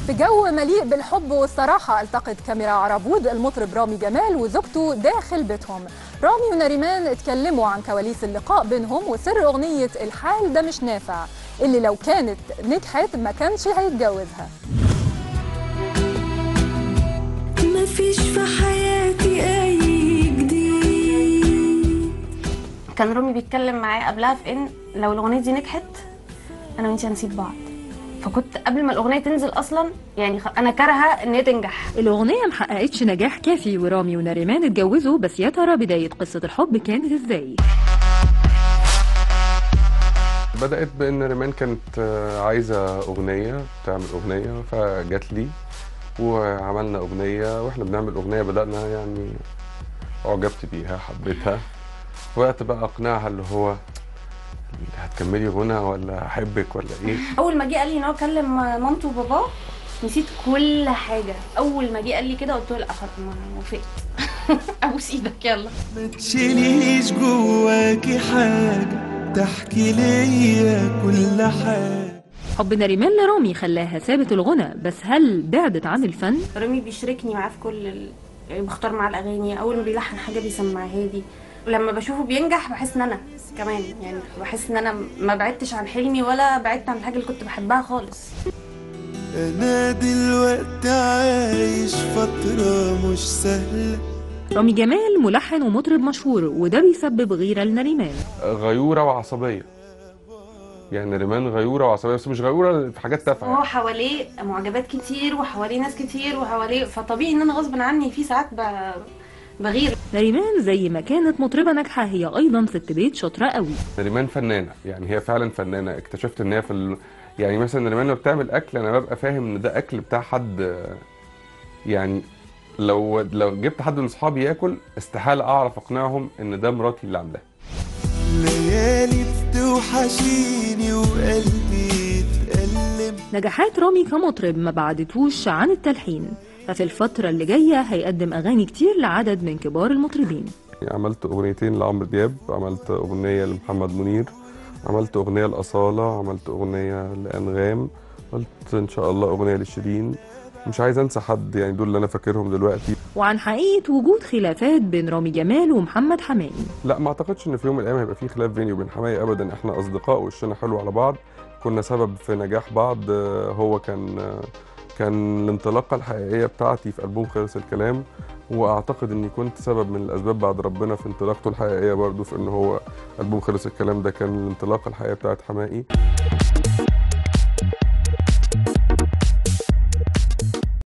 في جو مليء بالحب والصراحة التقت كاميرا عربود المطرب رامي جمال وزوجته داخل بيتهم رامي ونريمان اتكلموا عن كواليس اللقاء بينهم وسر أغنية الحال ده مش نافع اللي لو كانت نجحت ما كانش هيتجوزها مفيش في حياتي أي جديد كان رامي بيتكلم معايا قبلها في ان لو الاغنيه دي نجحت انا وانتي هنسيب بعض فكنت قبل ما الاغنيه تنزل اصلا يعني خ- انا كارهه ان هي تنجح الأغنية محققتش نجاح كافي ورامي ونريمان اتجوزوا بس يا ترى بداية قصة الحب كانت ازاي؟ بدأت بإن ريمان كانت آه، عايزة أغنية تعمل أغنية فجات لي وعملنا أغنية وإحنا بنعمل أغنية بدأنا يعني أعجبت بيها حبيتها وقت بقى أقنعها اللي هو هتكملي غنى ولا أحبك ولا إيه اول ما جه قال لي ان هو كلم مامته وباباه نسيت كل حاجه اول ما جه قال لي كده قلت له لا خلاص ما وافقت ابوس ايدك يلا ما تشيليش جواكي حاجة تحكي ليا كل حاجة حب نريمان لرامي خلاها سابت الغنى بس هل بعدت عن الفن؟ رامي بيشاركني معاه في كل ال... يعني بختار معاه الاغاني اول ما بيلحن حاجه بيسمعها لي لما بشوفه بينجح بحس ان انا كمان يعني بحس ان انا ما بعدتش عن حلمي ولا بعدت عن الحاجه اللي كنت بحبها خالص أنا دلوقتي عايش فترة مش سهلة رامي جمال ملحن ومطرب مشهور وده بيسبب غيرة لنريمان غيورة وعصبية يعني ريمان غيورة وعصبية بس مش غيورة في حاجات تافهة وهو حواليه معجبات كتير وحواليه ناس كتير وحواليه فطبيعي ان انا غصب عني في ساعات ب... بغير نريمان زي ما كانت مطربة ناجحة هي أيضا ست بيت شاطرة قوي ريمان فنانة يعني هي فعلا فنانة اكتشفت ان هي في ال... يعني مثلا ريمان لما بتعمل اكل انا ببقى فاهم ان ده اكل بتاع حد آه، يعني لو لو جبت حد من اصحابي ياكل استحالة اعرف اقنعهم ان ده مراتي اللي عاملاه ليالي بتوحشيني وقلبي يتألم نجاحات رامي كمطرب ما بعدتوش عن التلحين ففي الفترة اللي جاية هيقدم أغاني كتير لعدد من كبار المطربين يعني عملت اغنيتين لعمرو دياب عملت اغنية لمحمد منير عملت اغنية لأصالة عملت اغنية لأنغام قلت ان شاء الله اغنية لشيرين مش عايز انسى حد يعني دول اللي انا فاكرهم دلوقتي وعن حقيقة وجود خلافات بين رامي جمال ومحمد حمائي لا ما اعتقدش ان في يوم من الايام هيبقى في خلاف بيني وبين حماية ابدا احنا اصدقاء وشنا حلو على بعض كنا سبب في نجاح بعض آه، هو كان آه، كان الانطلاقه الحقيقيه بتاعتي في البوم خلص الكلام واعتقد اني كنت سبب من الاسباب بعد ربنا في انطلاقته الحقيقيه برضو في ان هو البوم خلص الكلام ده كان الانطلاقه الحقيقيه بتاعت حمائي